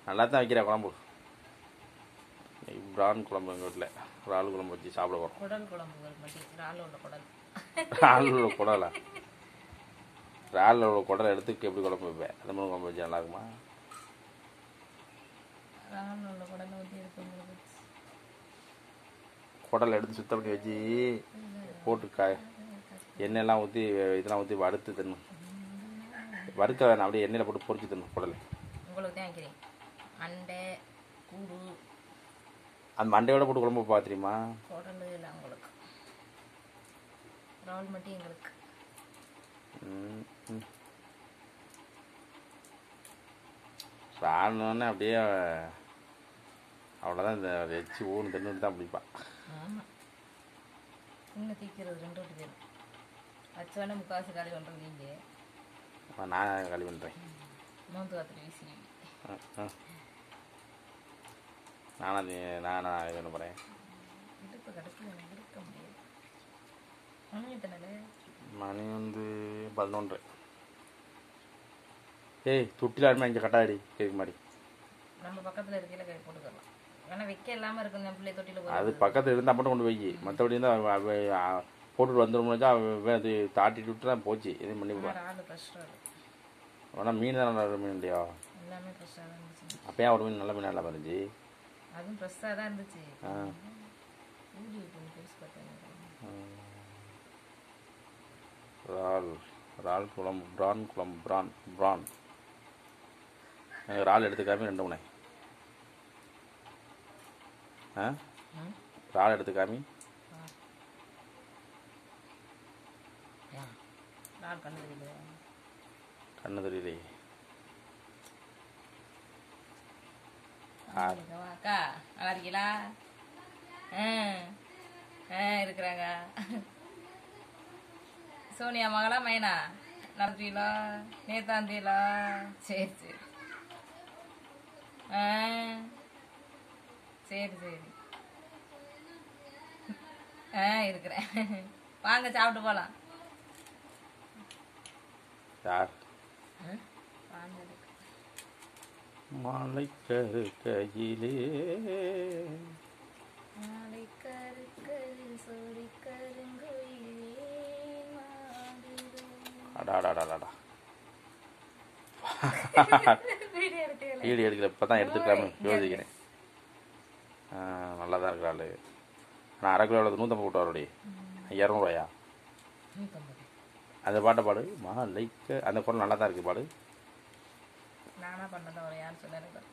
நல்லா தான் வைக்கிற குழம்பு இன்னைக்கு பிரான் குழம்பு எங்கள் வீட்டில் இறால் குழம்பு வச்சு சாப்பிட போகிறோம் குடல் குழம்பு ஒரு மட்டி இறால் உள்ள குடல் இறால் உள்ள குடலா இறால் உள்ள குடலை எடுத்து எப்படி குழம்பு வைப்பேன் அந்த மாதிரி குழம்பு வச்சு நல்லா இருக்குமா இறால் உள்ள குடலை ஊற்றி எடுத்து உங்களுக்கு குடலை எடுத்து சுத்தம் பண்ணி வச்சு போட்டு காய் எண்ணெயெல்லாம் ஊற்றி இதெல்லாம் ஊற்றி வறுத்து தின்னும் வறுக்க வேணாம் அப்படியே எண்ணெயில் போட்டு பொரிச்சு தின்னும் குடலை உங்களுக்கு தான் வைக்கிறேன் அண்டை கூடு அந்த மண்டையோட போட்டு குழம்பு வைப்பா தெரியுமா குடல் இல்லை உங்களுக்கு இறால் மட்டும் எங்களுக்கு ம், ம். சாணம்னு அப்படியே அவ்வளோதான் இந்த வச்சு ஊன்னு தின்னு தான் பிடிப்பான் ஆமாம் இன்னும் தீக்கிறது ரெண்டு வாட்டி பேரும் வச்சோடனே முக்கால்வாசி காலி பண்ணுறது நீங்கள் அப்ப நான் களி பண்ணுறேன் மூந்து காத்துட்டு வீசி நானும் அது நான் நான் இது பண்ண போகிறேன் இடுப்பு கடைசியில் எனக்கு இருக்க முடியாது ஒன்றும் இத்தனை மணி வந்து பதினொன்று ஏய் தொட்டில் ஆடுமா இங்கே கட்டாடி கேட்க மாதிரி நம்ம பக்கத்தில் இருக்கையில கை போட்டுக்கலாம் ஏன்னா வைக்க இல்லாமல் இருக்கும் என் பிள்ளை தொட்டியில் அது பக்கத்தில் இருந்தால் மட்டும் கொண்டு போய் மற்றபடி இருந்தால் போட்டுட்டு வந்துடும் அது தாட்டிட்டு விட்டுனா போச்சு எதுவும் பண்ணி விடுவான் ஆள் ஃப்ரெஷ்ஷாக இருக்கும் ஆனால் மீன் தான் நல்ல மீன் இல்லையா எல்லாமே ஃப்ரெஷ்ஷாக தான் இருந்துச்சு அப்பயே ஒரு மீன் நல்ல மீன் நல்லா இருந்துச்சு அதுவும் ஃப்ரெஷ்ஷாக தான் இருந்துச்சு ஆ வீடியோ பண்ணி பெருசு பார்த்தேன் இறால் இறால் குழம்பு பிரான் குழம்பு பிரான் பிரான் எனக்கு இறால் எடுத்துக்காமி ரெண்டு முனை ஆ ம் இறால் எடுத்துக்காமி நாள் கண்டு தெரியல கண்ணு தெரியலையே அக்கா நல்லா இருக்கீங்களா ஆ ஆ இருக்கிறாங்க சோனியா மகளா மைனா நடத்தீங்களா நேத்தாந்தீங்களா சரி சரி ஆ சரி சரி ஆ இருக்கிறேன் வாங்க சாப்பிட்டு போகலாம் யார் வாங்க மாலை கரு கையிலே நாளை கருக்கரில் சோடி கருங்கோயிலே மாடுதோ. அடாடாடாடாடா வீடியோ எடுத்தீங்களா? வீடியோ எடுக்கல இப்போ தான் எடுத்துக்கலாம்னு யோசிக்கிறேன் ஆ, நல்லா தான் இருக்கிறாள் நான் அரை கிலோ எவ்வளோ நூற்றம்பது போட்டு வரடி இரநூறுவாயா நூத்தம்பது. அந்த பாட்டை பாடு மாலைக்க அந்த குரல் நல்லா தான் இருக்குது பாடு நானா பண்ணதான் ஒரு யார் சொன்னாரு பாரு.